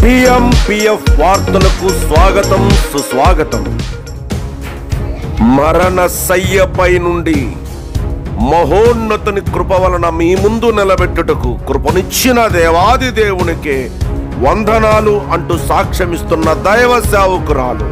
పిఎంపిఎఫ్ వార్తలకు స్వాగతం సుస్వాగతం మరణ శయ్యపై నుండి మహోన్నతుని కృప వలన మీ ముందు నిలబెట్టుటకు కృపనిచ్చిన దేవాది దేవునికే వందనాలు అంటూ సాక్ష్యమిస్తున్న దైవ సేవకురాలు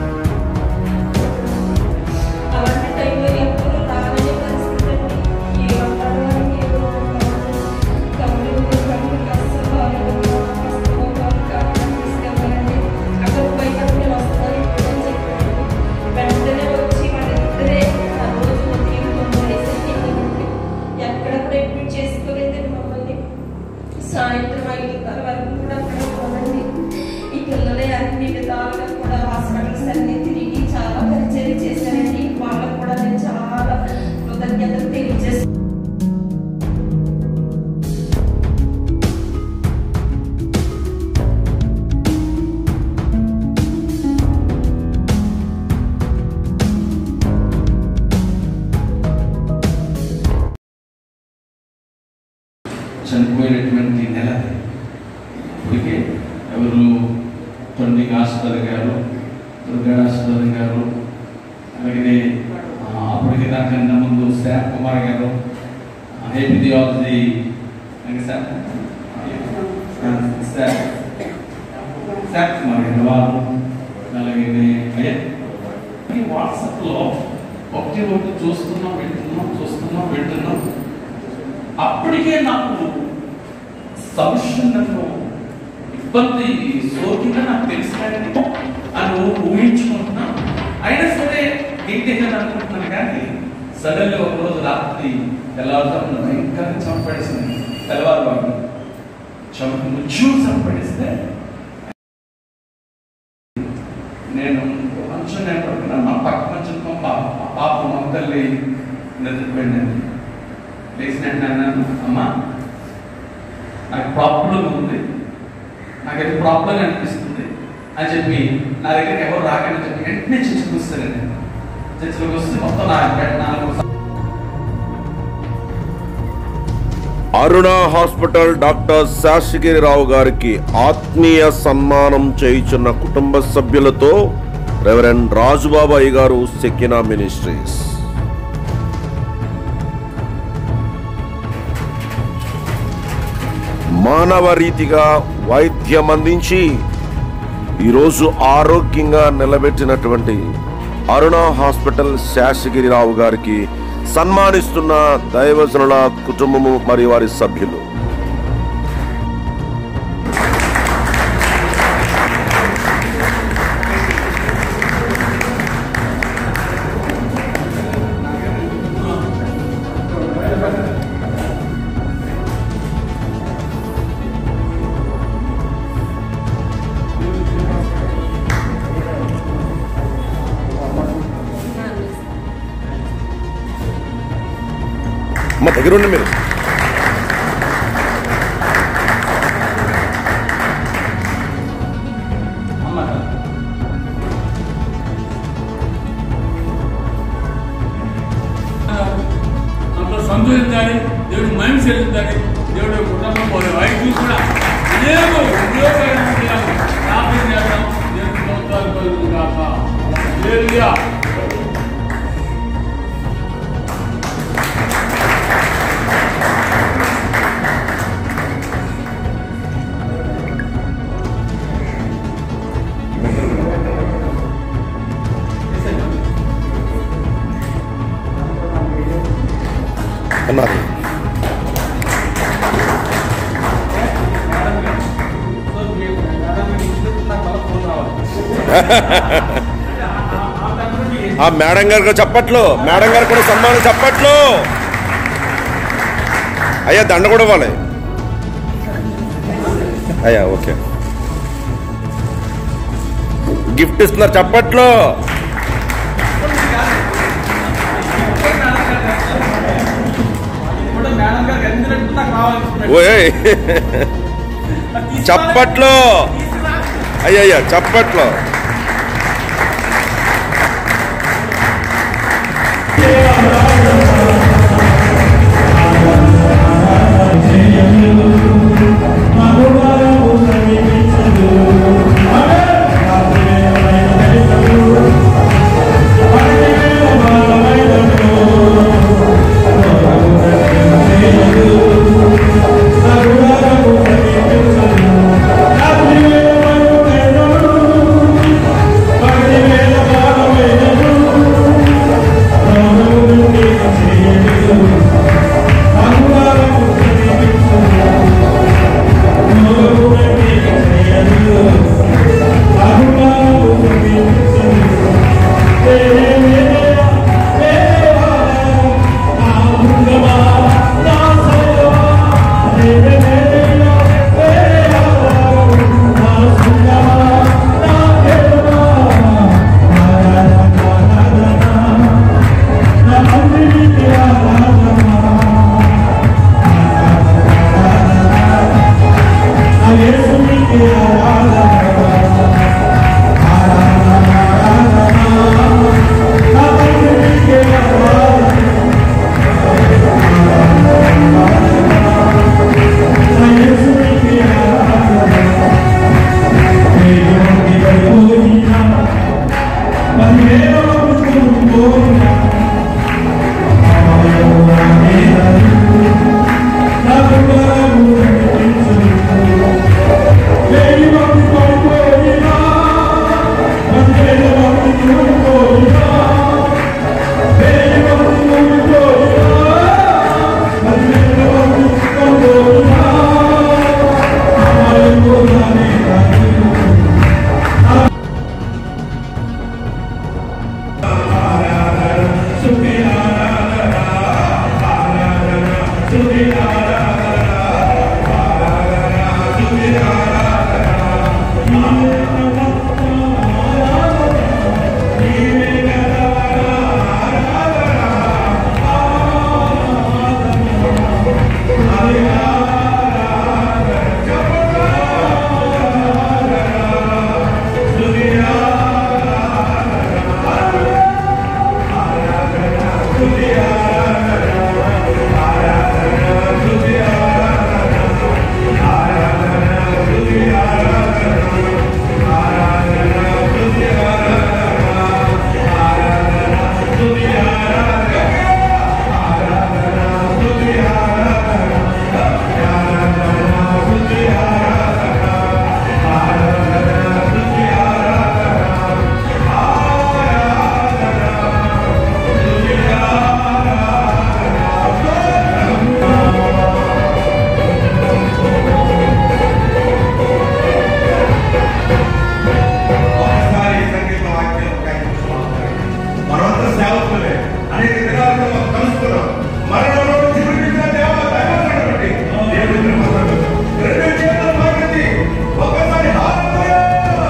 అలాంటి టైంలో ఎప్పుడు రాలేని పరిస్థితి అండి ఏ మాట్లాడాలని ఏదో కంపెనీ కంపెనీ అస్సలు బాగాలేదు తీసుకెళ్ళాలండి అక్కడ పైన మీరు వస్తారు ఇప్పుడు అని చెప్పాడు వెంటనే వచ్చి మన ఇద్దరే ఆ రోజు ఉదయం తొమ్మిది వేసేసి ఎక్కడెక్కడ అడ్మిట్ చేసుకోలేదండి మమ్మల్ని సాయంత్రం ఐదున్నర వరకు కూడా అక్కడ ఉన్నామండి ఈ పిల్లలే అన్ని విధాలుగా కూడా హాస్పిటల్స్ అన్ని తిరిగి చాలా పరిచయం చేశారండి వాళ్ళకు కూడా నేను చాలా కృతజ్ఞతలు తెలియజేస్తాను చనిపోయినటువంటి నెల ఇప్పటికే ఎవరు తొండి ఆస్పత్రి గారు దుర్గా ఆస్పత్రి గారు అలాగే ఆ, అప్పటికి దానికన్నా ముందు శ్యామ్ కుమార్ గారు ఎపిడియాలజీ శ్యామ్ శ్యామ్ శ్యామ్ కుమార్ గారు వాళ్ళు అలాగే అయ్యా ఈ వాట్సాప్లో ఒకటి ఒకటి చూస్తున్నాం వింటున్నాం చూస్తున్నాం వింటున్నాం అప్పటికే నాకు సమస్య నన్ను ఇబ్బంది సోకిగా నాకు తెలిసినది అని ఊహించుకుంటున్నా అయినా సరే ఏంటిగా అనుకుంటున్నాను కానీ సడన్గా ఒక రోజు రాత్రి తెల్లవారుతాను భయంకరంగా చంపడేసింది తెల్లవారు బాబు చంప ముచ్చు చంపడేస్తే నేను మంచం నేను పడుకున్నాను మా పక్క మంచం పాప మా పాప మా తల్లి నిద్రపోయిందండి లేచినట్టు అన్నాను అమ్మా నాకు ప్రాబ్లం ఉంది నాకు అది ప్రాబ్లం అనిపిస్తుంది అని చెప్పి నా దగ్గరికి ఎవరు రాకని చెప్పి వెంటనే చర్చకు వస్తానండి చర్చలకు వస్తే మొత్తం నా నాలుగు అరుణ హాస్పిటల్ డాక్టర్ శాషగిరిరావు గారికి ఆత్మీయ సన్మానం చేయుచున్న కుటుంబ సభ్యులతో రెవరెండ్ రాజుబాబాయి గారు సెకినా మినిస్ట్రీస్ మానవ రీతిగా వైద్యం అందించి ఈరోజు ఆరోగ్యంగా నిలబెట్టినటువంటి అరుణ హాస్పిటల్ శాషగిరిరావు గారికి సన్మానిస్తున్న దైవజనుల కుటుంబము మరియు వారి సభ్యులు మా దగ్గర ఉండి మీరు అమ్మ అందులో సంతోషించాలి దేవుడి మహిమ చెల్లించాలి దేవుడి యొక్క కుటుంబం పోయి వైద్యులు కూడా అనేక ఉద్యోగాలను చేయాలి ప్రార్థన చేద్దాం దేవుడి స్తోత్రాలు కలుగును గాక హల్లెలూయా అన్నారు సో మీరు మేడం మీకు ఇస్తున్న నాకు ఫోన్ రావాలి ఆ మేడం గారికి చెప్పట్లు మేడం గారు కూడా సన్మానం చెప్పట్లు అయ్యా దండ కూడా ఇవ్వాలి అయ్యా ఓకే గిఫ్ట్ ఇస్తున్నారు చెప్పట్లు ఇప్పుడు మేడం గారికి ఎందుకంటే నాకు రావాలి ఓయ్ చప్పట్లు అయ్యయ్యా చప్పట్లు మగువారు సమీపించదు ఒకసారి సంగీత వాక్యం ఒక ఐదు నిమిషాలు ఆగుతారండి. మనమంతా సేవకులే అనేక దినాలతో మనం కలుసుకున్నాం మరణంలో నుంచి విడిపించిన దేవ దైవజనుడు బట్టి దేవుడిని మొదలుపెట్టాం. రెండు చేతులు పైకెత్తి ఒక్కసారి హల్లెలూయా.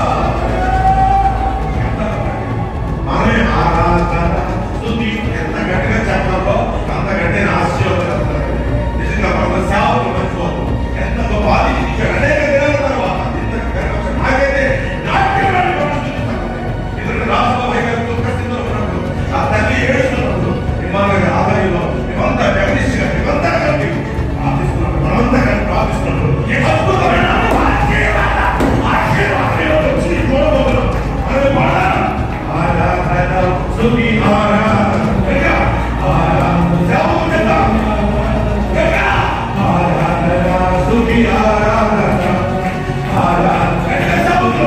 మనమే ఆరాధన స్తుతి ఎంత గట్టిగా చెప్పాలో అంత గట్టిన ఆశీర్వాదం నిజంగా మన సేవకులు మర్చిపోతాం ఎంత గొప్ప ఆదిత్యం ఇచ్చాడు అనేక దినాల తర్వాత ఇంత గర్వం నాకైతే నాట్యమని ఇతరులు రాజబాబు గారు దుఃఖస్థితిలో ఉన్నప్పుడు ఆ తల్లి ఏడుస్తున్నప్పుడు మిమ్మల్ని ఆలయంలో మేమంతా జగదీశ్గా మేమంతా కలిపి ప్రార్థిస్తున్నప్పుడు మనమంతా కలిపి ప్రార్థిస్తున్నప్పుడు ఏ అద్భుతమైన ఆశీర్వాద ఆశీర్వాదం వచ్చి చూడబోతున్నాం మనం పాడాలి ఆరాధన స్తుతి ఆరాధన గట్టిగా ఆరాధన సేవకు చేద్దాం గట్టిగా ఆరాధన స్తుతి ఆరాధన ఆరాధన గట్టిగా సేవకు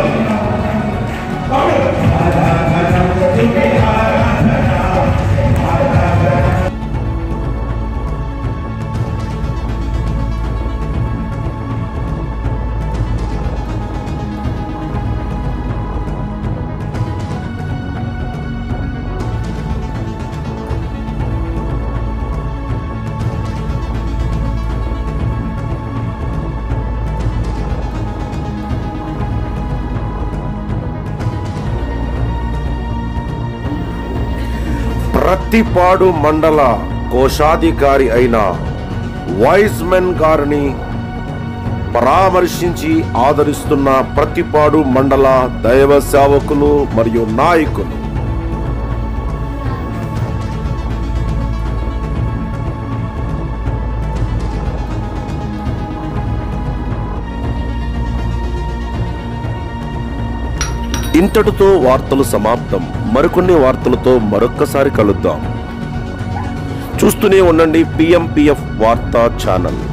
ప్రతిపాడు మండల కోశాధికారి అయిన వైస్ మెన్ గారిని పరామర్శించి ఆదరిస్తున్న ప్రతిపాడు మండల దైవ సేవకులు మరియు నాయకులు ఇంతటితో వార్తలు సమాప్తం మరికొన్ని వార్తలతో మరొక్కసారి కలుద్దాం చూస్తూనే ఉండండి పిఎంపిఎఫ్ వార్తా ఛానల్